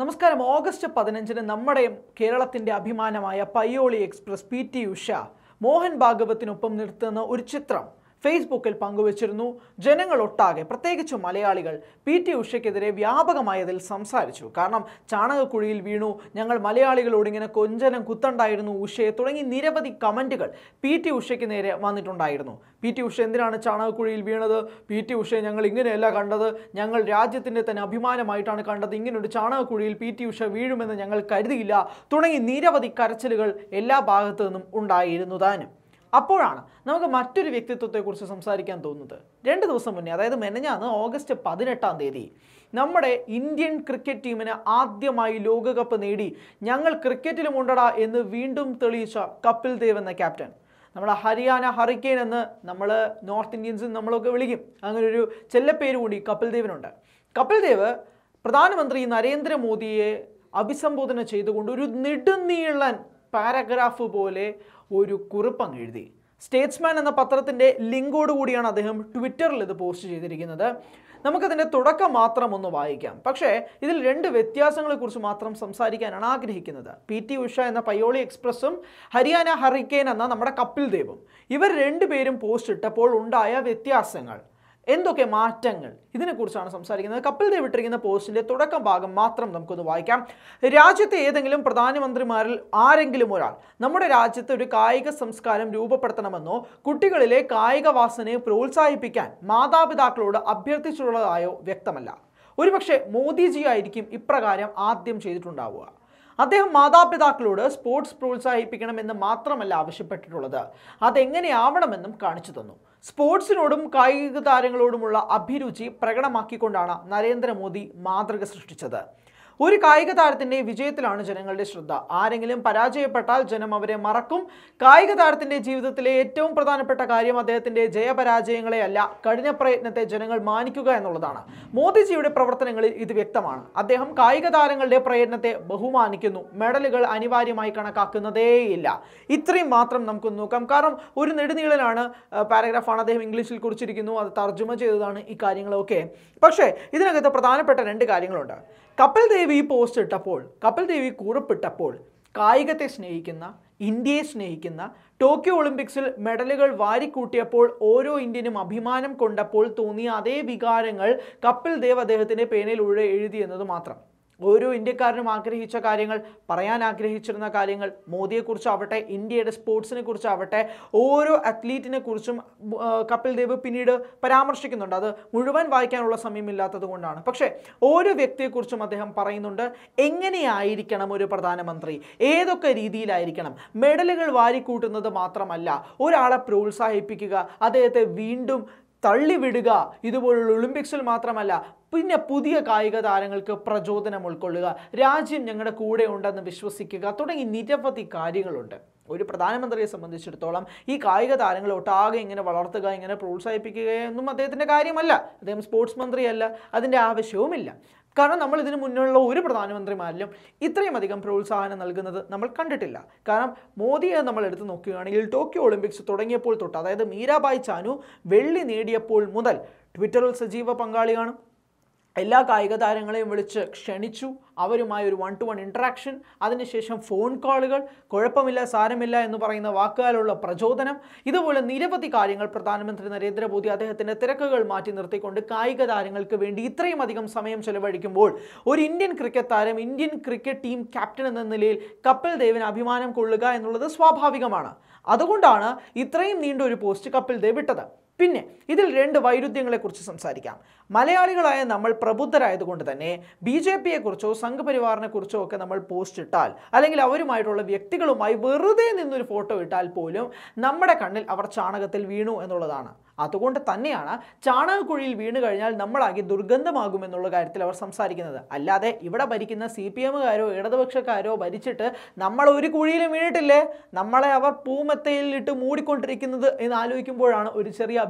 നമസ്കാരം ഓഗസ്റ്റ് പതിനഞ്ചിന് നമ്മുടെ കേരളത്തിന്റെ അഭിമാനമായ Payyoli express P T Usha Mohan ഭാഗവത്തിനൊപ്പം നിർത്തുന്ന ഒരു ചിത്രം ഫേസ്ബുക്കിൽ പങ്കുവച്ചിരുന്നു ജനങ്ങൾ ഒട്ടാകെ പ്രത്യേകിച്ച് മലയാളികൾ പി ടി ഉഷയ്ക്കെതിരെ വ്യാപകമായതിൽ സംസാരിച്ചു കാരണം ചാണകക്കുഴിയിൽ വീണു ഞങ്ങൾ മലയാളികളോട് ഇങ്ങനെ കൊഞ്ചനം കുത്തണ്ടായിരുന്നു ഉഷയെ തുടങ്ങി നിരവധി കമൻറ്റുകൾ പി ടി ഉഷയ്ക്ക് നേരെ വന്നിട്ടുണ്ടായിരുന്നു പി ടി ഉഷ എന്തിനാണ് ചാണകക്കുഴിയിൽ വീണത് പി ടി ഉഷയെ ഞങ്ങൾ ഇങ്ങനെയല്ല കണ്ടത് ഞങ്ങൾ രാജ്യത്തിൻ്റെ തന്നെ അഭിമാനമായിട്ടാണ് കണ്ടത് ഇങ്ങനെ ഒരു ചാണകക്കുഴിയിൽ പി ടി ഉഷ വീഴുമെന്ന് ഞങ്ങൾ കരുതിയില്ല തുടങ്ങി നിരവധി കരച്ചിലുകൾ എല്ലാ ഭാഗത്തു നിന്നും ഉണ്ടായിരുന്നു താനും അപ്പോഴാണ് നമുക്ക് മറ്റൊരു വ്യക്തിത്വത്തെക്കുറിച്ച് സംസാരിക്കാൻ തോന്നുന്നത് രണ്ട് ദിവസം മുന്നേ അതായത് മെനഞ്ഞാന്ന് ഓഗസ്റ്റ് പതിനെട്ടാം തീയതി നമ്മുടെ ഇന്ത്യൻ ക്രിക്കറ്റ് ടീമിന് ആദ്യമായി ലോകകപ്പ് നേടി ഞങ്ങൾ ക്രിക്കറ്റിലും ഉണ്ടടാ എന്ന് വീണ്ടും തെളിയിച്ച കപിൽ ദേവ് എന്ന ക്യാപ്റ്റൻ നമ്മുടെ ഹരിയാന ഹറിക്കെയിൻ എന്ന് നമ്മൾ നോർത്ത് ഇന്ത്യൻസ് നമ്മളൊക്കെ വിളിക്കും അങ്ങനെ ഒരു ചെല്ലപ്പേര് കൂടി കപിൽ ദേവിനുണ്ട് കപിൽ ദേവ് പ്രധാനമന്ത്രി നരേന്ദ്രമോദിയെ അഭിസംബോധന ചെയ്തുകൊണ്ട് ഒരു നെടുനീളൻ പാരഗ്രാഫ് പോലെ ഒരു കുറിപ്പങ്ങ് എഴുതി സ്റ്റേറ്റ്സ്മാൻ എന്ന പത്രത്തിൻ്റെ ലിങ്കോട് കൂടിയാണ് അദ്ദേഹം ട്വിറ്ററിൽ ഇത് പോസ്റ്റ് ചെയ്തിരിക്കുന്നത് നമുക്കതിൻ്റെ തുടക്കം മാത്രം ഒന്ന് വായിക്കാം പക്ഷേ ഇതിൽ രണ്ട് വ്യത്യാസങ്ങളെക്കുറിച്ച് മാത്രം സംസാരിക്കാനാണ് ആഗ്രഹിക്കുന്നത് പി ടി ഉഷ എന്ന പയ്യോളി എക്സ്പ്രസ്സും ഹരിയാന ഹറിക്കെയിൻ എന്ന നമ്മുടെ കപിൽ ദേവും ഇവർ രണ്ടുപേരും പോസ്റ്റ് ഇട്ടപ്പോൾ ഉണ്ടായ വ്യത്യാസങ്ങൾ എന്തൊക്കെ മാറ്റങ്ങൾ ഇതിനെക്കുറിച്ചാണ് സംസാരിക്കുന്നത് കപിൽ ദേവ് ഇട്ടിരിക്കുന്ന പോസ്റ്റിന്റെ തുടക്കം ഭാഗം മാത്രം നമുക്കൊന്ന് വായിക്കാം രാജ്യത്തെ ഏതെങ്കിലും പ്രധാനമന്ത്രിമാരിൽ ആരെങ്കിലും ഒരാൾ നമ്മുടെ രാജ്യത്ത് ഒരു കായിക സംസ്കാരം രൂപപ്പെടുത്തണമെന്നോ കുട്ടികളിലെ കായിക വാസനയെ പ്രോത്സാഹിപ്പിക്കാൻ മാതാപിതാക്കളോട് അഭ്യർത്ഥിച്ചിട്ടുള്ളതായോ വ്യക്തമല്ല ഒരുപക്ഷെ മോദിജി ആയിരിക്കും ഇപ്രകാരം ആദ്യം ചെയ്തിട്ടുണ്ടാവുക അദ്ദേഹം മാതാപിതാക്കളോട് സ്പോർട്സ് പ്രോത്സാഹിപ്പിക്കണമെന്ന് മാത്രമല്ല ആവശ്യപ്പെട്ടിട്ടുള്ളത് അതെങ്ങനെയാവണമെന്നും കാണിച്ചു തന്നു സ്പോർട്സിനോടും കായിക താരങ്ങളോടുമുള്ള അഭിരുചി പ്രകടമാക്കിക്കൊണ്ടാണ് നരേന്ദ്രമോദി മാതൃക സൃഷ്ടിച്ചത് ഒരു കായിക താരത്തിന്റെ വിജയത്തിലാണ് ജനങ്ങളുടെ ശ്രദ്ധ ആരെങ്കിലും പരാജയപ്പെട്ടാൽ ജനം അവരെ മറക്കും കായിക താരത്തിന്റെ ജീവിതത്തിലെ ഏറ്റവും പ്രധാനപ്പെട്ട കാര്യം അദ്ദേഹത്തിന്റെ ജയപരാജയങ്ങളെ അല്ല കഠിന പ്രയത്നത്തെ ജനങ്ങൾ മാനിക്കുക എന്നുള്ളതാണ് മോദിജിയുടെ പ്രവർത്തനങ്ങളിൽ ഇത് വ്യക്തമാണ് അദ്ദേഹം കായിക താരങ്ങളുടെ പ്രയത്നത്തെ ബഹുമാനിക്കുന്നു മെഡലുകൾ അനിവാര്യമായി കണക്കാക്കുന്നതേയില്ല ഇത്രയും മാത്രം നമുക്ക് നോക്കാം കാരണം ഒരു നെടുനീളനാണ് പാരഗ്രാഫാണ് അദ്ദേഹം ഇംഗ്ലീഷിൽ കുറിച്ചിരിക്കുന്നു അത് തർജ്ജമ ചെയ്തതാണ് ഈ കാര്യങ്ങളൊക്കെ പക്ഷേ ഇതിനകത്ത് പ്രധാനപ്പെട്ട രണ്ട് കാര്യങ്ങളുണ്ട് കപിൽ ദേവ് ഈ പോസ്റ്റ് ഇട്ടപ്പോൾ കപിൽ ദേവ് ഈ കുറിപ്പിട്ടപ്പോൾ കായികത്തെ സ്നേഹിക്കുന്ന ഇന്ത്യയെ സ്നേഹിക്കുന്ന ടോക്കിയോ ഒളിമ്പിക്സിൽ മെഡലുകൾ വാരിക്കൂട്ടിയപ്പോൾ ഓരോ ഇന്ത്യനും അഭിമാനം കൊണ്ടപ്പോൾ തോന്നിയ അതേ വികാരങ്ങൾ കപിൽ ദേവ് അദ്ദേഹത്തിൻ്റെ പേനയിലൂടെ എഴുതി എന്നത് മാത്രം ഓരോ ഇന്ത്യക്കാരനും ആഗ്രഹിച്ച കാര്യങ്ങൾ പറയാൻ ആഗ്രഹിച്ചിരുന്ന കാര്യങ്ങൾ മോദിയെക്കുറിച്ചാവട്ടെ ഇന്ത്യയുടെ സ്പോർട്സിനെ കുറിച്ചാവട്ടെ ഓരോ അത്ലീറ്റിനെ കുറിച്ചും ആ, കപിൽ ദേവ് പിന്നീട് പരാമർശിക്കുന്നുണ്ട് അത് മുഴുവൻ വായിക്കാനുള്ള സമയമില്ലാത്തത് കൊണ്ടാണ് പക്ഷേ ഓരോ വ്യക്തിയെക്കുറിച്ചും അദ്ദേഹം പറയുന്നുണ്ട് എങ്ങനെയായിരിക്കണം ഒരു പ്രധാനമന്ത്രി ഏതൊക്കെ രീതിയിലായിരിക്കണം മെഡലുകൾ വാരിക്കൂട്ടുന്നത് മാത്രമല്ല ഒരാളെ പ്രോത്സാഹിപ്പിക്കുക അദ്ദേഹത്തെ വീണ്ടും തള്ളിവിടുക ഇതുപോലുള്ള ഒളിമ്പിക്സിൽ മാത്രമല്ല പിന്നെ പുതിയ കായിക താരങ്ങൾക്ക് പ്രചോദനം ഉൾക്കൊള്ളുക രാജ്യം ഞങ്ങളുടെ കൂടെ ഉണ്ടെന്ന് വിശ്വസിക്കുക തുടങ്ങി നിരവധി കാര്യങ്ങളുണ്ട് ഒരു പ്രധാനമന്ത്രിയെ സംബന്ധിച്ചിടത്തോളം ഈ കായിക താരങ്ങളെ ഒട്ടാകെ ഇങ്ങനെ വളർത്തുക ഇങ്ങനെ പ്രോത്സാഹിപ്പിക്കുകയൊന്നും അദ്ദേഹത്തിൻ്റെ കാര്യമല്ല അദ്ദേഹം സ്പോർട്സ് മന്ത്രിയല്ല അതിൻ്റെ ആവശ്യവുമില്ല കാരണം നമ്മൾ ഇതിനു മുന്നുള്ള ഒരു പ്രധാനമന്ത്രിമാരിലും ഇത്രയും അധികം പ്രോത്സാഹനം നൽകുന്നത് നമ്മൾ കണ്ടിട്ടില്ല കാരണം മോദിയെ നമ്മൾ എടുത്തു നോക്കുകയാണെങ്കിൽ ടോക്കിയോ ഒളിമ്പിക്സ് തുടങ്ങിയപ്പോൾ തൊട്ട് അതായത് മീരാബായ് ചാനു വെള്ളി നേടിയപ്പോൾ മുതൽ ട്വിറ്ററിൽ സജീവ പങ്കാളിയാണ് എല്ലാ കായിക താരങ്ങളെയും വിളിച്ച് ക്ഷണിച്ചു അവരുമായി ഒരു വൺ ടു വൺ ഇൻട്രാക്ഷൻ അതിനുശേഷം ഫോൺ കോളുകൾ കുഴപ്പമില്ല സാരമില്ല എന്ന് പറയുന്ന വാക്കുകാലുള്ള പ്രചോദനം ഇതുപോലെ നിരവധി കാര്യങ്ങൾ പ്രധാനമന്ത്രി നരേന്ദ്രമോദി അദ്ദേഹത്തിൻ്റെ തിരക്കുകൾ മാറ്റി നിർത്തിക്കൊണ്ട് കായിക താരങ്ങൾക്ക് വേണ്ടി ഇത്രയും അധികം സമയം ചെലവഴിക്കുമ്പോൾ ഒരു ഇന്ത്യൻ ക്രിക്കറ്റ് താരം ഇന്ത്യൻ ക്രിക്കറ്റ് ടീം ക്യാപ്റ്റൻ എന്ന നിലയിൽ കപിൽ ദേവിന് അഭിമാനം കൊള്ളുക എന്നുള്ളത് സ്വാഭാവികമാണ് അതുകൊണ്ടാണ് ഇത്രയും നീണ്ട ഒരു പോസ്റ്റ് കപിൽ ദേവ് ഇട്ടത് പിന്നെ ഇതിൽ രണ്ട് വൈരുദ്ധ്യങ്ങളെക്കുറിച്ച് സംസാരിക്കാം മലയാളികളായ നമ്മൾ പ്രബുദ്ധരായതുകൊണ്ട് തന്നെ ബി ജെ പിയെക്കുറിച്ചോ സംഘപരിവാറിനെ കുറിച്ചോ ഒക്കെ നമ്മൾ പോസ്റ്റ് ഇട്ടാൽ അല്ലെങ്കിൽ അവരുമായിട്ടുള്ള വ്യക്തികളുമായി വെറുതെ നിന്നൊരു ഫോട്ടോ ഇട്ടാൽ പോലും നമ്മുടെ കണ്ണിൽ അവർ ചാണകത്തിൽ വീണു എന്നുള്ളതാണ് അതുകൊണ്ട് തന്നെയാണ് ചാണകക്കുഴിയിൽ വീണ് കഴിഞ്ഞാൽ നമ്മളാകെ ദുർഗന്ധമാകും എന്നുള്ള കാര്യത്തിൽ അവർ സംസാരിക്കുന്നത് അല്ലാതെ ഇവിടെ ഭരിക്കുന്ന സി പി എമ്മുകാരോ ഇടതുപക്ഷക്കാരോ ഭരിച്ചിട്ട് നമ്മൾ ഒരു കുഴിയിലും വീണിട്ടില്ലേ നമ്മളെ അവർ പൂമെത്തയിൽ ഇട്ട് മൂടിക്കൊണ്ടിരിക്കുന്നത് എന്ന് ആലോചിക്കുമ്പോഴാണ് ഒരു ചെറിയ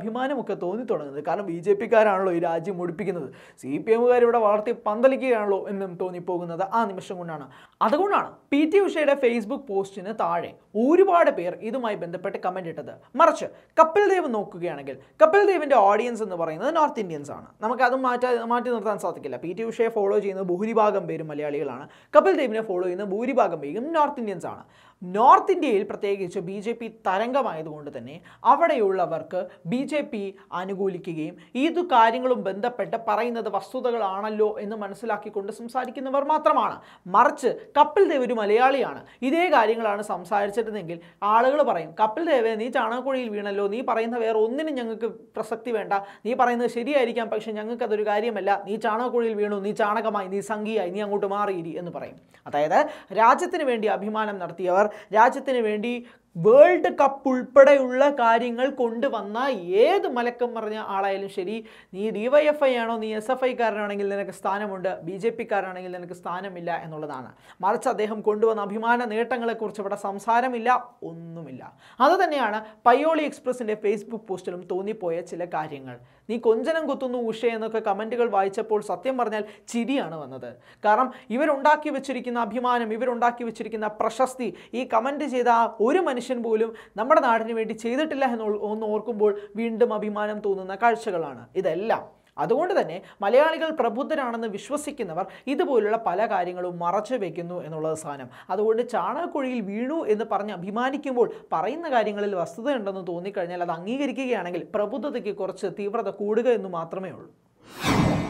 അഭിമാനമൊക്കെ തോന്നി തുടങ്ങുന്നത് കാരണം ബി ജെ പിക്കാരാണല്ലോ ഈ രാജ്യം മുടിപ്പിക്കുന്നത് സി പി എമ്മുകാർ ഇവിടെ വളർത്തി പന്തലിക്കുകയാണല്ലോ എന്നും തോന്നിപ്പോകുന്നത് ആ നിമിഷം കൊണ്ടാണ് അതുകൊണ്ടാണ് പി ടി ഉഷയുടെ ഫേസ്ബുക്ക് പോസ്റ്റിന് താഴെ ഒരുപാട് പേർ ഇതുമായി ബന്ധപ്പെട്ട് കമന്റ് ഇട്ടത് മറിച്ച് കപിൽ ദേവ് നോക്കുകയാണെങ്കിൽ കപിൽ ദേവിന്റെ ഓഡിയൻസ് എന്ന് പറയുന്നത് നോർത്ത് ഇന്ത്യൻസ് ആണ് നമുക്ക് അത് മാറ്റാ മാറ്റി നിർത്താൻ സാധിക്കില്ല പി ടി ഉഷയെ ഫോളോ ചെയ്യുന്ന ഭൂരിഭാഗം പേരും മലയാളികളാണ് കപിൽ ദേവിനെ ഫോളോ ചെയ്യുന്ന ഭൂരിഭാഗം പേരും നോർത്ത് ഇന്ത്യൻസ് ആണ് നോർത്ത് ഇന്ത്യയിൽ പ്രത്യേകിച്ച് ബി ജെ പി തരംഗമായതുകൊണ്ട് തന്നെ അവിടെയുള്ളവർക്ക് ബി ജെ പി അനുകൂലിക്കുകയും ഏതു കാര്യങ്ങളും ബന്ധപ്പെട്ട് പറയുന്നത് വസ്തുതകളാണല്ലോ എന്ന് മനസ്സിലാക്കിക്കൊണ്ട് സംസാരിക്കുന്നവർ മാത്രമാണ് മറിച്ച് കപിൽ ദേവ് ഒരു മലയാളിയാണ് ഇതേ കാര്യങ്ങളാണ് സംസാരിച്ചിരുന്നെങ്കിൽ ആളുകൾ പറയും കപിൽ ദേവെ നീ ചാണകക്കുഴിയിൽ വീണല്ലോ നീ പറയുന്ന വേറെ ഒന്നിനും ഞങ്ങൾക്ക് പ്രസക്തി വേണ്ട നീ പറയുന്നത് ശരിയായിരിക്കാം പക്ഷെ ഞങ്ങൾക്ക് അതൊരു കാര്യമല്ല നീ ചാണകക്കുഴിയിൽ വീണു നീ ചാണകമായി നീ സംഘിയായി നീ അങ്ങോട്ട് മാറിയിരി എന്ന് പറയും അതായത് രാജ്യത്തിന് വേണ്ടി അഭിമാനം നടത്തിയവർ രാജ്യത്തിന് വേണ്ടി വേൾഡ് കപ്പ് ഉൾപ്പെടെയുള്ള കാര്യങ്ങൾ കൊണ്ടുവന്ന ഏത് മലക്കം പറഞ്ഞ ആളായാലും ശരി നീ ഡി വൈ എഫ് ഐ ആണോ നീ എസ് എഫ് ഐക്കാരനാണെങ്കിൽ നിനക്ക് സ്ഥാനമുണ്ട് ബി ജെ പിക്കാരനാണെങ്കിൽ നിനക്ക് സ്ഥാനമില്ല എന്നുള്ളതാണ് മറിച്ച് അദ്ദേഹം കൊണ്ടുവന്ന അഭിമാന നേട്ടങ്ങളെക്കുറിച്ച് ഇവിടെ സംസാരമില്ല ഒന്നുമില്ല അതുതന്നെയാണ് പയ്യോളി എക്സ്പ്രസിൻ്റെ ഫേസ്ബുക്ക് പോസ്റ്റിലും തോന്നിപ്പോയ ചില കാര്യങ്ങൾ നീ കൊഞ്ചനം കുത്തുന്നു ഉഷ എന്നൊക്കെ കമൻറ്റുകൾ വായിച്ചപ്പോൾ സത്യം പറഞ്ഞാൽ ചിരിയാണ് വന്നത് കാരണം ഇവരുണ്ടാക്കി വെച്ചിരിക്കുന്ന അഭിമാനം ഇവരുണ്ടാക്കി വെച്ചിരിക്കുന്ന പ്രശസ്തി ഈ കമൻറ്റ് ചെയ്ത ആ ഒരു മനുഷ്യൻ പോലും നമ്മുടെ നാടിന് വേണ്ടി ചെയ്തിട്ടില്ല എന്ന് ഒന്ന് ഓർക്കുമ്പോൾ വീണ്ടും അഭിമാനം തോന്നുന്ന കാഴ്ചകളാണ് ഇതെല്ലാം അതുകൊണ്ട് തന്നെ മലയാളികൾ പ്രബുദ്ധരാണെന്ന് വിശ്വസിക്കുന്നവർ ഇതുപോലുള്ള പല കാര്യങ്ങളും മറച്ചു വെക്കുന്നു എന്നുള്ളത് സാധനം അതുകൊണ്ട് ചാണകക്കുഴിയിൽ വീണു എന്ന് പറഞ്ഞ് അഭിമാനിക്കുമ്പോൾ പറയുന്ന കാര്യങ്ങളിൽ വസ്തുതയുണ്ടെന്ന് തോന്നിക്കഴിഞ്ഞാൽ അത് അംഗീകരിക്കുകയാണെങ്കിൽ പ്രബുദ്ധതയ്ക്ക് കുറച്ച് തീവ്രത കൂടുക എന്ന് മാത്രമേ ഉള്ളൂ